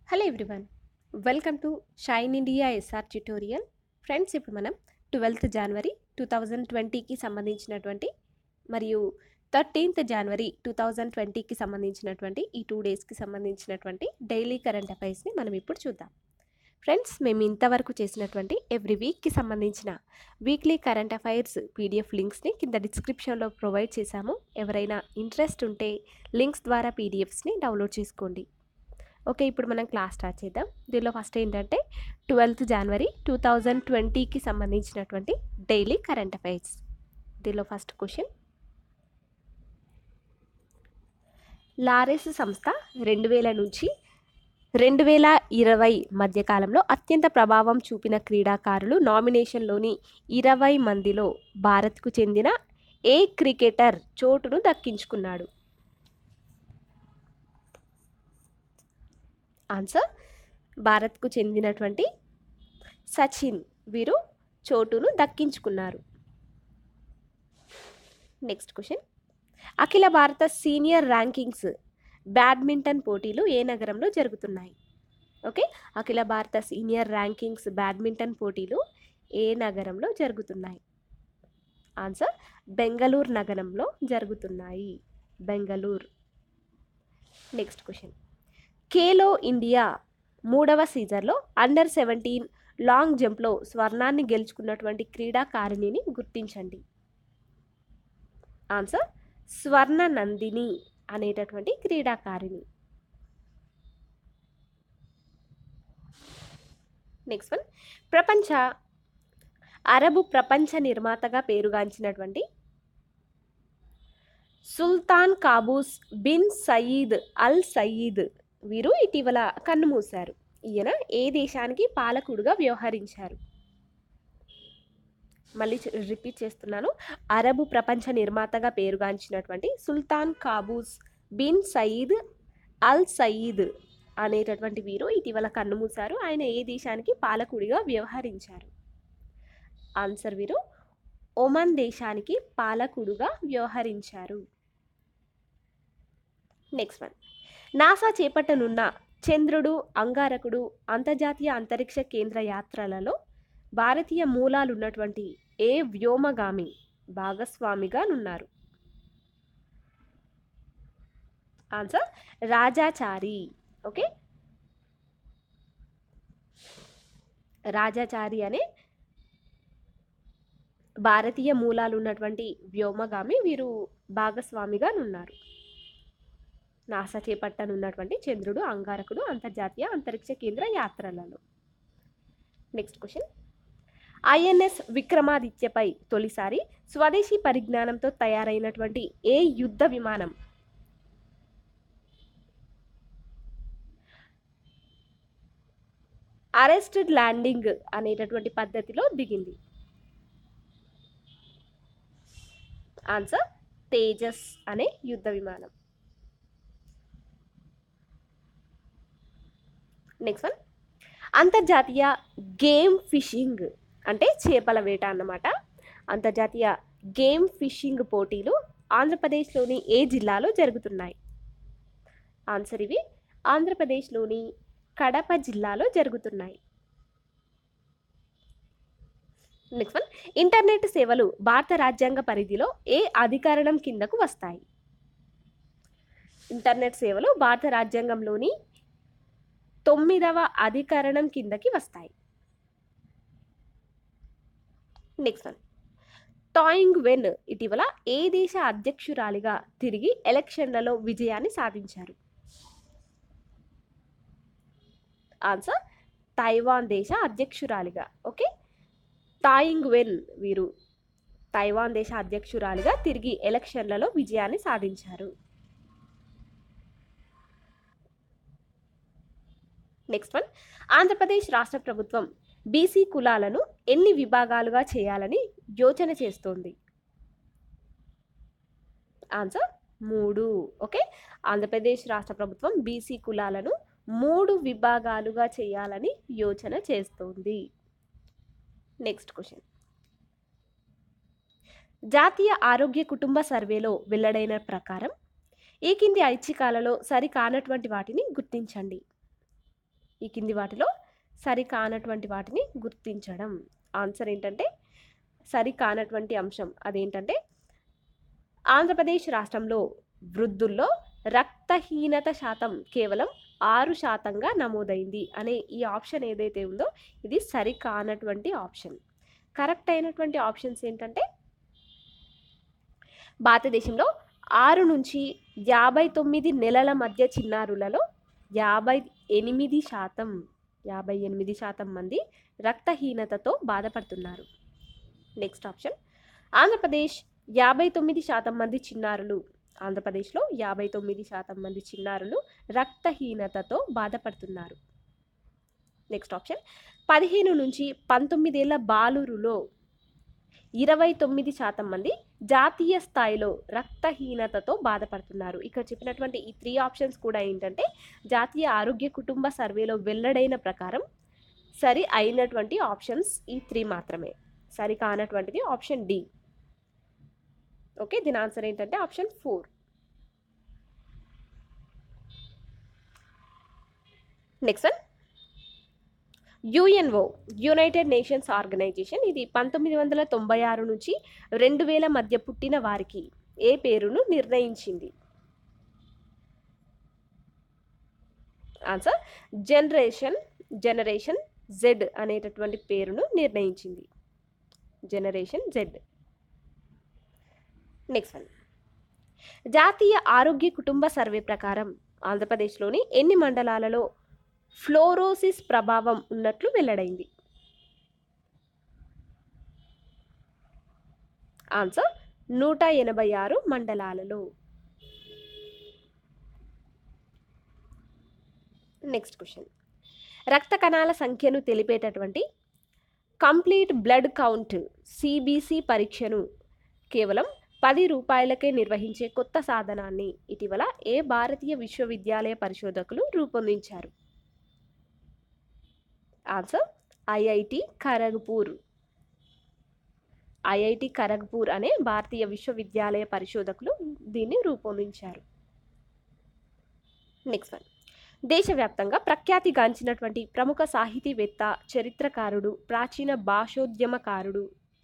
hello everyone welcome to shine India SR tutorial friends ఇప్పుడు మనం twelfth January two thousand ట్వంటీకి సంబంధించినటువంటి మరియు థర్టీన్త్ జనవరి టూ థౌజండ్ ట్వంటీకి సంబంధించినటువంటి ఈ టూ డేస్కి సంబంధించినటువంటి డైలీ కరెంట్ అఫైర్స్ని మనం ఇప్పుడు చూద్దాం ఫ్రెండ్స్ మేము ఇంతవరకు చేసినటువంటి ఎవ్రీ వీక్కి సంబంధించిన వీక్లీ కరెంట్ అఫైర్స్ పీడిఎఫ్ లింక్స్ని కింద డిస్క్రిప్షన్లో ప్రొవైడ్ చేశాము ఎవరైనా ఇంట్రెస్ట్ ఉంటే లింక్స్ ద్వారా పీడిఎఫ్స్ని డౌన్లోడ్ చేసుకోండి ఓకే ఇప్పుడు మనం క్లాస్ స్టార్ట్ చేద్దాం దీనిలో ఫస్ట్ ఏంటంటే ట్వెల్త్ జనవరి టూ థౌజండ్ ట్వంటీకి సంబంధించినటువంటి డైలీ కరెంట్ అఫైర్స్ దీనిలో ఫస్ట్ క్వశ్చన్ లారెస్ సంస్థ రెండు వేల నుంచి రెండు వేల ఇరవై మధ్యకాలంలో అత్యంత ప్రభావం చూపిన క్రీడాకారులు నామినేషన్లోని ఇరవై మందిలో భారత్కు చెందిన ఏ క్రికెటర్ చోటును దక్కించుకున్నాడు ఆన్సర్ భారత్కు చెందినటువంటి సచిన్ వీరు చోటును దక్కించుకున్నారు నెక్స్ట్ క్వశ్చన్ అఖిల భారత సీనియర్ ర్యాంకింగ్స్ బ్యాడ్మింటన్ పోటీలు ఏ నగరంలో జరుగుతున్నాయి ఓకే అఖిల భారత సీనియర్ ర్యాంకింగ్స్ బ్యాడ్మింటన్ పోటీలు ఏ నగరంలో జరుగుతున్నాయి ఆన్సర్ బెంగళూరు నగరంలో జరుగుతున్నాయి Bengaluru next question Khelo India మూడవ సీజన్లో అండర్ సెవెంటీన్ లాంగ్ జంప్లో స్వర్ణాన్ని గెలుచుకున్నటువంటి క్రీడాకారిణిని గుర్తించండి ఆన్సర్ స్వర్ణ నందిని అనేటటువంటి క్రీడాకారిణి నెక్స్ట్ వన్ ప్రపంచ అరబు ప్రపంచ నిర్మాతగా పేరుగాంచినటువంటి Sultan Qaboos bin Said al Said వీరు ఇటీవల కన్నుమూశారు ఈయన ఏ దేశానికి పాలకుడుగా వ్యవహరించారు మళ్ళీ రిపీట్ చేస్తున్నాను అరబు ప్రపంచ నిర్మాతగా పేరుగాంచినటువంటి Sultan Qaboos bin Said al Said అనేటటువంటి వీరు ఇటీవల కన్నుమూశారు ఆయన ఏ దేశానికి పాలకుడిగా వ్యవహరించారు ఆన్సర్ వీరు ఒమన్ దేశానికి పాలకుడుగా వ్యవహరించారు నెక్స్ట్ వన్ నాసా చేపట్టనున్న చంద్రుడు అంగారకుడు అంతర్జాతీయ అంతరిక్ష కేంద్ర యాత్రలలో భారతీయ మూలాలు ఉన్నటువంటి ఏ వ్యోమగామి భాగస్వామిగా నున్నారు ఆన్సర్ రాజాచారి ఓకే రాజాచారి అనే భారతీయ మూలాలు ఉన్నటువంటి వ్యోమగామి వీరు భాగస్వామిగా నున్నారు నాసా చేపట్టనున్నటువంటి చంద్రుడు అంగారకుడు అంతర్జాతీయ అంతరిక్ష కేంద్ర యాత్రలలో నెక్స్ట్ క్వశ్చన్ ఐఎన్ఎస్ విక్రమాదిత్యపై తొలిసారి స్వదేశీ పరిజ్ఞానంతో తయారైనటువంటి ఏ యుద్ధ విమానం అరెస్టెడ్ ల్యాండింగ్ అనేటటువంటి పద్ధతిలో దిగింది ఆన్సర్ తేజస్ అనే యుద్ధ విమానం నెక్స్ట్ వన్ అంతర్జాతీయ గేమ్ ఫిషింగ్ అంటే చేపల వేట అన్నమాట అంతర్జాతీయ గేమ్ ఫిషింగ్ పోటీలు ఆంధ్రప్రదేశ్లోని ఏ జిల్లాలో జరుగుతున్నాయి ఆన్సర్ ఇవి ఆంధ్రప్రదేశ్లోని కడప జిల్లాలో జరుగుతున్నాయి నెక్స్ట్ వన్ ఇంటర్నెట్ సేవలు భారత రాజ్యాంగ పరిధిలో ఏ అధికరణం కిందకు వస్తాయి ఇంటర్నెట్ సేవలు భారత రాజ్యాంగంలోని తొమ్మిదవ అధికరణం కిందకి వస్తాయి నెక్స్ట్ వన్ టాయింగ్ వెన్ ఇటీవల ఏ దేశ అధ్యక్షురాలిగా తిరిగి ఎలక్షన్లలో విజయాన్ని సాధించారు ఆన్సర్ తైవాన్ దేశ అధ్యక్షురాలిగా ఓకే తాయింగ్ వెన్ వీరు తైవాన్ దేశ అధ్యక్షురాలిగా తిరిగి ఎలక్షన్లలో విజయాన్ని సాధించారు నెక్స్ట్ వన్ ఆంధ్రప్రదేశ్ రాష్ట్ర ప్రభుత్వం బీసీ కులాలను ఎన్ని విభాగాలుగా చేయాలని యోచన చేస్తోంది ఆన్సర్ మూడు ఓకే ఆంధ్రప్రదేశ్ రాష్ట్ర ప్రభుత్వం బీసీ కులాలను మూడు విభాగాలుగా చేయాలని యోచన చేస్తోంది నెక్స్ట్ క్వశ్చన్ జాతీయ ఆరోగ్య కుటుంబ సర్వేలో వెల్లడైన ప్రకారం ఈ కింది ఐచ్ఛికాలలో సరి కానటువంటి వాటిని గుర్తించండి ఈ కింది వాటిలో సరి కానటువంటి వాటిని గుర్తించడం ఆన్సర్ ఏంటంటే సరి కానటువంటి అంశం అదేంటంటే ఆంధ్రప్రదేశ్ రాష్ట్రంలో వృద్ధుల్లో రక్తహీనత శాతం కేవలం ఆరు శాతంగా నమోదైంది అనే ఈ ఆప్షన్ ఏదైతే ఉందో ఇది సరి కానటువంటి ఆప్షన్ కరెక్ట్ అయినటువంటి ఆప్షన్స్ ఏంటంటే భారతదేశంలో ఆరు నుంచి యాభై తొమ్మిది నెలల మధ్య చిన్నారులలో యాభై ఎనిమిది శాతం యాభై ఎనిమిది శాతం మంది రక్తహీనతతో బాధపడుతున్నారు నెక్స్ట్ ఆప్షన్ ఆంధ్రప్రదేశ్ యాభై తొమ్మిది శాతం మంది చిన్నారులు ఆంధ్రప్రదేశ్లో యాభై తొమ్మిది శాతం మంది చిన్నారులు రక్తహీనతతో బాధపడుతున్నారు నెక్స్ట్ ఆప్షన్ పదిహేను నుంచి పంతొమ్మిదేళ్ల బాలురులో ఇరవై తొమ్మిది శాతం మంది జాతీయ స్థాయిలో రక్తహీనతతో బాధపడుతున్నారు ఇక్కడ చెప్పినటువంటి ఈ త్రీ ఆప్షన్స్ కూడా ఏంటంటే జాతీయ ఆరోగ్య కుటుంబ సర్వేలో వెల్లడైన ప్రకారం సరి అయినటువంటి ఆప్షన్స్ ఈ త్రీ మాత్రమే సరి కానటువంటిది ఆప్షన్ డి ఓకే దీని ఆన్సర్ ఏంటంటే option four next one UNO united nations organization ఇది పంతొమ్మిది వందల తొంభై ఆరు నుంచి రెండు వేల మధ్య పుట్టిన వారికి ఏ పేరును నిర్ణయించింది ఆన్సర్ జనరేషన్ జనరేషన్ జెడ్ అనేటటువంటి పేరును నిర్ణయించింది జనరేషన్ జెడ్ నెక్స్ట్ వన్ జాతీయ ఆరోగ్య కుటుంబ సర్వే ప్రకారం ఆంధ్రప్రదేశ్లోని ఎన్ని మండలాలలో ఫ్లోరోసిస్ ప్రభావం ఉన్నట్లు వెల్లడైంది ఆన్సర్ నూట ఎనభై ఆరు మండలాలలో నెక్స్ట్ క్వశ్చన్ రక్త కణాల సంఖ్యను తెలిపేటటువంటి కంప్లీట్ బ్లడ్ కౌంట్ సిబిసి పరీక్షను కేవలం పది రూపాయలకే నిర్వహించే కొత్త సాధనాన్ని ఇటీవల ఏ భారతీయ విశ్వవిద్యాలయ పరిశోధకులు రూపొందించారు answer IIT Kharagpur IIT Kharagpur అనే భారతీయ విశ్వవిద్యాలయ పరిశోధకులు దీన్ని రూపొందించారు నెక్స్ట్ వన్ దేశవ్యాప్తంగా ప్రఖ్యాతిగాంచినటువంటి ప్రముఖ సాహితీవేత్త చరిత్రకారుడు ప్రాచీన భాషోద్యమకారుడు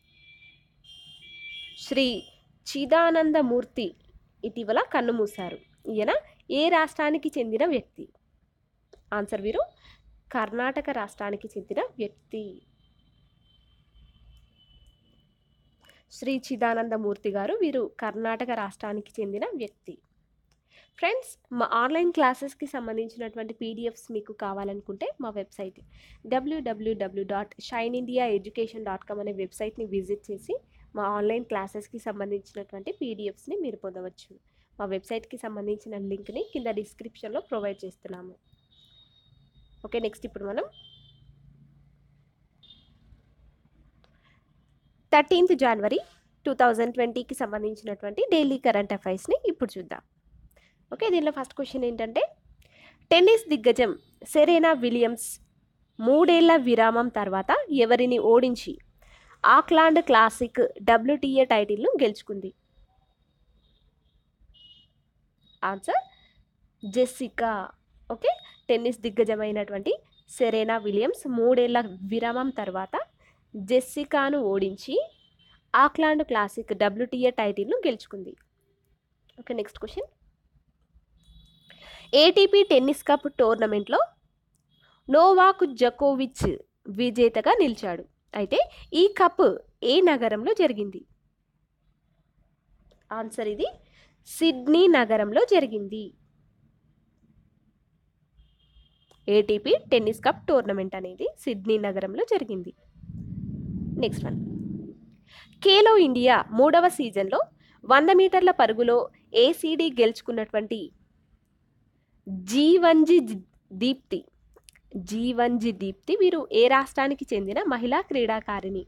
శ్రీ చిదానందమూర్తి ఇటీవల కన్నుమూశారు ఈయన ఏ రాష్ట్రానికి చెందిన వ్యక్తి ఆన్సర్ వీరు కర్ణాటక రాష్ట్రానికి చెందిన వ్యక్తి శ్రీ చిదానందమూర్తి గారు వీరు కర్ణాటక రాష్ట్రానికి చెందిన వ్యక్తి ఫ్రెండ్స్ మా ఆన్లైన్ క్లాసెస్కి సంబంధించినటువంటి పీడిఎఫ్స్ మీకు కావాలనుకుంటే మా website WWW dot shine India education dot com అనే వెబ్సైట్ని విజిట్ చేసి మా ఆన్లైన్ క్లాసెస్కి సంబంధించినటువంటి పీడిఎఫ్స్ని మీరు పొందవచ్చు మా వెబ్సైట్కి సంబంధించిన లింక్ని కింద డిస్క్రిప్షన్లో ప్రొవైడ్ చేస్తున్నాము ఓకే నెక్స్ట్ ఇప్పుడు మనం థర్టీన్త్ జనవరి టూ థౌజండ్ ట్వంటీకి సంబంధించినటువంటి డైలీ కరెంట్ అఫైర్స్ని ఇప్పుడు చూద్దాం ఓకే దీనిలో ఫస్ట్ క్వశ్చన్ ఏంటంటే టెన్నిస్ దిగ్గజం సెరేనా విలియమ్స్ మూడేళ్ల విరామం తర్వాత ఎవరిని ఓడించి ఆక్లాండ్ క్లాసిక్ డబ్ల్యూటీఏ టైటిల్ను గెలుచుకుంది ఆన్సర్ జెస్సికా ఓకే టెన్నిస్ దిగ్గజమైనటువంటి సెరేనా విలియమ్స్ మూడేళ్ల విరామం తర్వాత జెస్సికాను ఓడించి ఆక్లాండ్ క్లాసిక్ డబ్ల్యూటీఏ టైటిల్ను గెలుచుకుంది okay next question ATP tennis cup టోర్నమెంట్లో నోవాక్ జకోవిచ్ విజేతగా నిలిచాడు అయితే ఈ కప్ ఏ నగరంలో జరిగింది ఆన్సర్ ఇది సిడ్నీ నగరంలో జరిగింది ఏటీపీ టెన్నిస్ కప్ టోర్నమెంట్ అనేది సిడ్నీ నగరంలో జరిగింది నెక్స్ట్ వన్ ఖేలో ఇండియా మూడవ సీజన్లో వంద మీటర్ల పరుగులో ఏసీడీ గెలుచుకున్నటువంటి జీవన్జి దీప్తి జీవన్జి దీప్తి వీరు ఏ రాష్ట్రానికి చెందిన మహిళా క్రీడాకారిణి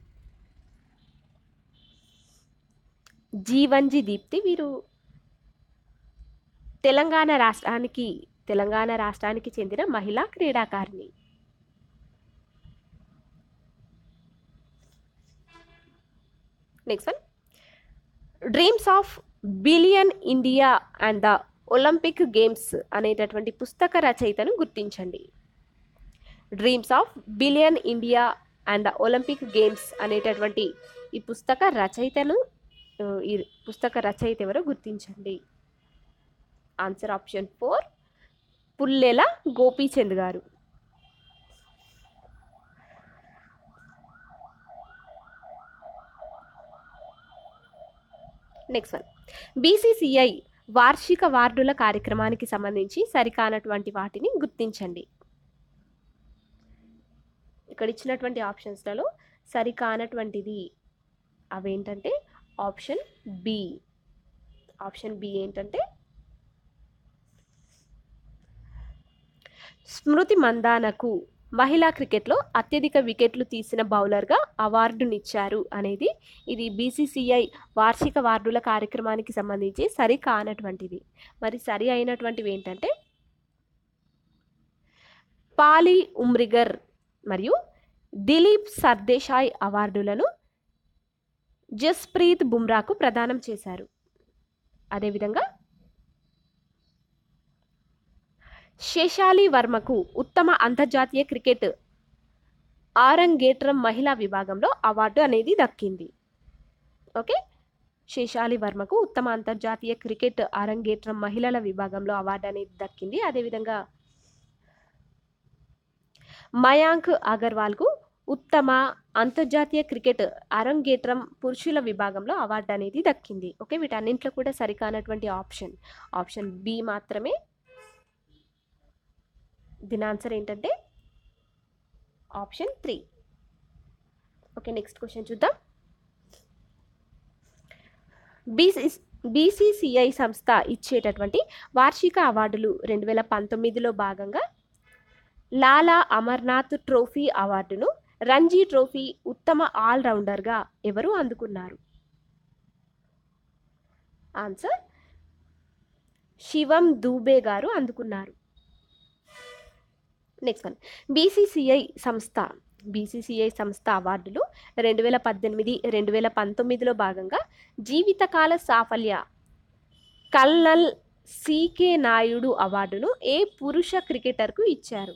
జీవన్జి దీప్తి వీరు తెలంగాణ రాష్ట్రానికి తెలంగాణ రాష్ట్రానికి చెందిన మహిళా క్రీడాకారిణి next one dreams of billion India and the Olympic games అనేటటువంటి పుస్తక రచయితను గుర్తించండి dreams of billion India and the Olympic games అనేటటువంటి ఈ పుస్తక రచయితను ఆ, ఈ పుస్తక రచయిత ఎవరో గుర్తించండి answer option four Pullela Gopichand గారు నెక్స్ట్ వన్ బీసీసీఐ వార్షిక వార్డుల కార్యక్రమానికి సంబంధించి సరికానటువంటి వాటిని గుర్తించండి ఇక్కడ ఇచ్చినటువంటి ఆప్షన్స్లలో సరికానటువంటిది అవేంటంటే ఆప్షన్ బి ఆప్షన్ బి ఏంటంటే స్మృతి మందానకు మహిళా క్రికెట్లో అత్యధిక వికెట్లు తీసిన బౌలర్గా అవార్డునిచ్చారు అనేది ఇది బీసీసీఐ వార్షిక వార్డుల కార్యక్రమానికి సంబంధించి సరి కానటువంటిది మరి సరి అయినటువంటివి ఏంటంటే పాలి ఉమ్రిగర్ మరియు దిలీప్ సర్దేశాయ్ అవార్డులను జస్ప్రీత్ బుమ్రాకు ప్రదానం చేశారు అదేవిధంగా శేషాలి వర్మకు ఉత్తమ అంతర్జాతీయ క్రికెట్ ఆరంగేట్రం మహిళా విభాగంలో అవార్డు అనేది దక్కింది ఓకే శేషాలి వర్మకు ఉత్తమ అంతర్జాతీయ క్రికెట్ ఆరంగేట్రం మహిళల విభాగంలో అవార్డు అనేది దక్కింది అదేవిధంగా మయాంక్ అగర్వాల్కు ఉత్తమ అంతర్జాతీయ క్రికెట్ అరంగేట్రం పురుషుల విభాగంలో అవార్డు అనేది దక్కింది ఓకే వీటన్నింటిలో కూడా సరికానటువంటి ఆప్షన్ ఆప్షన్ బి మాత్రమే దీని ఆన్సర్ ఏంటంటే option three okay next question చూద్దాం బీసీ బీసీసీఐ సంస్థ ఇచ్చేటటువంటి వార్షిక అవార్డులు రెండు వేల పంతొమ్మిదిలో భాగంగా లాలా అమర్నాథ్ ట్రోఫీ అవార్డును రంజీ ట్రోఫీ ఉత్తమ ఆల్రౌండర్గా ఎవరు అందుకున్నారు ఆన్సర్ శివం దూబే గారు అందుకున్నారు నెక్స్ట్ వన్ బీసీసీఐ సంస్థ బీసీసీఐ సంస్థ అవార్డులు రెండు వేల పద్దెనిమిది రెండు వేల పంతొమ్మిదిలో భాగంగా జీవితకాల సాఫల్య కల్నల్ సీకే నాయుడు అవార్డును ఏ పురుష క్రికెటర్కు ఇచ్చారు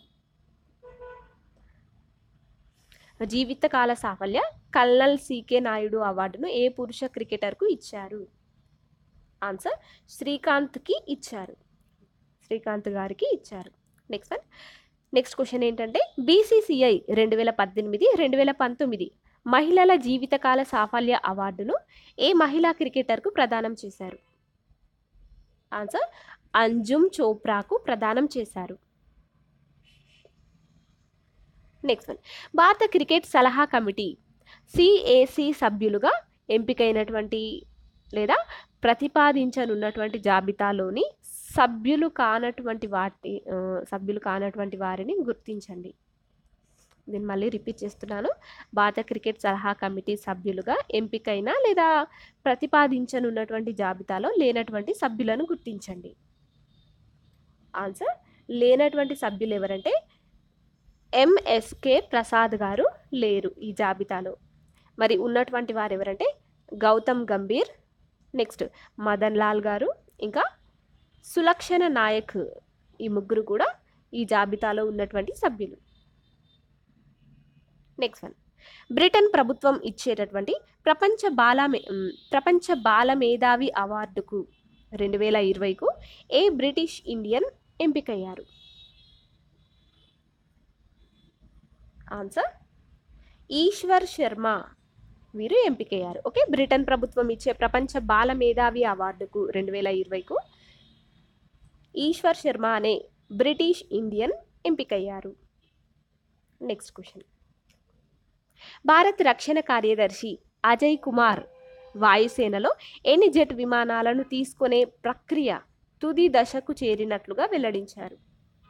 జీవితకాల సాఫల్య కల్నల్ సీకే నాయుడు అవార్డును ఏ పురుష క్రికెటర్కు ఇచ్చారు ఆన్సర్ శ్రీకాంత్కి ఇచ్చారు శ్రీకాంత్ గారికి ఇచ్చారు నెక్స్ట్ వన్ నెక్స్ట్ క్వశ్చన్ ఏంటంటే బీసీసీఐ రెండు వేల పద్దెనిమిది రెండు వేల పంతొమ్మిది మహిళల జీవితకాల సాఫల్య అవార్డును ఏ మహిళా క్రికెటర్కు ప్రదానం చేశారు ఆన్సర్ అంజుమ్ చోప్రాకు ప్రదానం చేశారు నెక్స్ట్ వన్ భారత క్రికెట్ సలహా కమిటీ సిఏసి సభ్యులుగా ఎంపికైనటువంటి లేదా ప్రతిపాదించనున్నటువంటి జాబితాలోని సభ్యులు కానటువంటి వాటి ఆ, సభ్యులు కానటువంటి వారిని గుర్తించండి నేను మళ్ళీ రిపీట్ చేస్తున్నాను భారత క్రికెట్ సలహా కమిటీ సభ్యులుగా ఎంపికైన లేదా ప్రతిపాదించనున్నటువంటి జాబితాలో లేనటువంటి సభ్యులను గుర్తించండి ఆన్సర్ లేనటువంటి సభ్యులు ఎవరంటే ఎంఎస్కే ప్రసాద్ గారు లేరు ఈ జాబితాలో మరి ఉన్నటువంటి వారు ఎవరంటే గౌతమ్ గంభీర్ నెక్స్ట్ మదన్ లాల్ గారు ఇంకా సులక్షణ నాయక్ ఈ ముగ్గురు కూడా ఈ జాబితాలో ఉన్నటువంటి సభ్యులు నెక్స్ట్ వన్ బ్రిటన్ ప్రభుత్వం ఇచ్చేటటువంటి ప్రపంచ బాల మే- మ్, ప్రపంచ బాల మేధావి అవార్డుకు రెండు వేల ఇరవైకు ఏ బ్రిటిష్ ఇండియన్ ఎంపికయ్యారు ఆన్సర్ ఈశ్వర్ శర్మ వీరు ఎంపికయ్యారు ఓకే బ్రిటన్ ప్రభుత్వం ఇచ్చే ప్రపంచ బాల మేధావి అవార్డుకు రెండు వేల ఇరవైకు ఈశ్వర్ శర్మ అనే బ్రిటిష్ ఇండియన్ ఎంపికయ్యారు నెక్స్ట్ క్వశ్చన్ భారత్ రక్షణ కార్యదర్శి అజయ్ కుమార్ వాయుసేనలో ఎన్ని జెట్ విమానాలను తీసుకునే ప్రక్రియ తుది దశకు చేరినట్లుగా వెల్లడించారు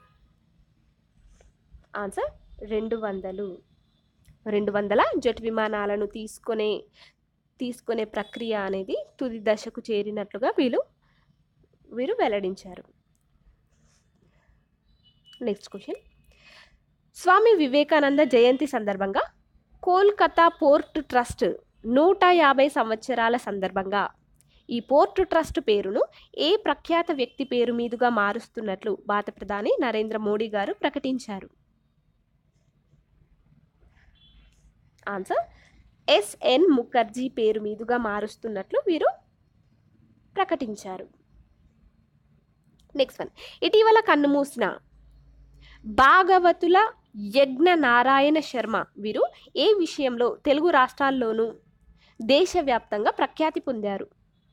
ఆన్సర్ రెండు వందలు రెండు వందల జెట్ విమానాలను తీసుకునే తీసుకునే ప్రక్రియ అనేది తుది దశకు చేరినట్లుగా వీళ్ళు వీరు వెల్లడించారు నెక్స్ట్ క్వశ్చన్ స్వామి వివేకానంద జయంతి సందర్భంగా కోల్కతా పోర్ట్ ట్రస్ట్ నూట యాభై సంవత్సరాల సందర్భంగా ఈ పోర్ట్ ట్రస్ట్ పేరును ఏ ప్రఖ్యాత వ్యక్తి పేరు మీదుగా మారుస్తున్నట్లు భారత ప్రధాని నరేంద్ర మోడీ గారు ప్రకటించారు ఆన్సర్ ఎస్ఎన్ ముఖర్జీ పేరు మీదుగా మారుస్తున్నట్లు వీరు ప్రకటించారు నెక్స్ట్ వన్ ఇటీవల కన్నుమూసిన భాగవతుల యజ్ఞ నారాయణ శర్మ వీరు ఏ విషయంలో తెలుగు రాష్ట్రాల్లోనూ దేశవ్యాప్తంగా ప్రఖ్యాతి పొందారు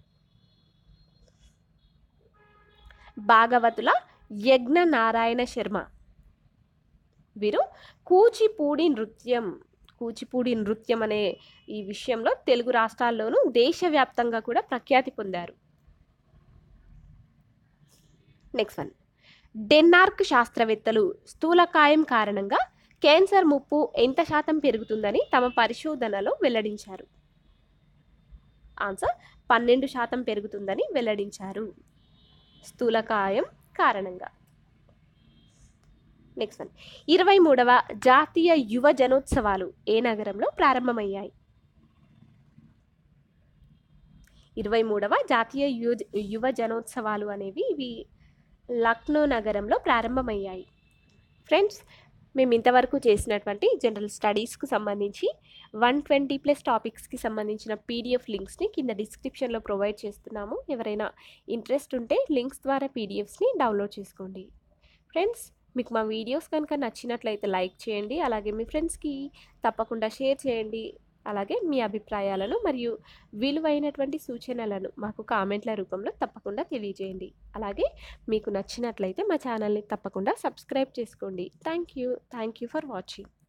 భాగవతుల యజ్ఞ నారాయణ శర్మ వీరు కూచిపూడి నృత్యం కూచిపూడి నృత్యం అనే ఈ విషయంలో తెలుగు రాష్ట్రాల్లోనూ దేశవ్యాప్తంగా కూడా ప్రఖ్యాతి పొందారు నెక్స్ట్ వన్ డెన్మార్క్ శాస్త్రవేత్తలు స్థూలకాయం కారణంగా క్యాన్సర్ ముప్పు ఎంత శాతం పెరుగుతుందని తమ పరిశోధనలో వెల్లడించారు ఆన్సర్ పన్నెండు శాతం పెరుగుతుందని వెల్లడించారు స్థూలకాయం కారణంగా నెక్స్ట్ వన్ ఇరవై మూడవ జాతీయ యువ జనోత్సవాలు ఏ నగరంలో ప్రారంభమయ్యాయి ఇరవై మూడవ జాతీయ యు యువ జనోత్సవాలు అనేవి ఇవి లక్నో నగరంలో ప్రారంభమయ్యాయి ఫ్రెండ్స్ మేము ఇంతవరకు చేసినటువంటి జనరల్ స్టడీస్కు సంబంధించి వన్ ట్వంటీ ప్లస్ టాపిక్స్కి సంబంధించిన పీడిఎఫ్ లింక్స్ని కింద డిస్క్రిప్షన్లో ప్రొవైడ్ చేస్తున్నాము ఎవరైనా ఇంట్రెస్ట్ ఉంటే లింక్స్ ద్వారా పీడిఎఫ్స్ని డౌన్లోడ్ చేసుకోండి ఫ్రెండ్స్ మీకు మా వీడియోస్ కనుక నచ్చినట్లయితే లైక్ చేయండి అలాగే మీ ఫ్రెండ్స్కి తప్పకుండా షేర్ చేయండి అలాగే మీ అభిప్రాయాలను మరియు విలువైనటువంటి సూచనలను మాకు కామెంట్ల రూపంలో తప్పకుండా తెలియజేయండి అలాగే మీకు నచ్చినట్లయితే మా ఛానల్ని తప్పకుండా సబ్స్క్రైబ్ చేసుకోండి thank you thank you for watching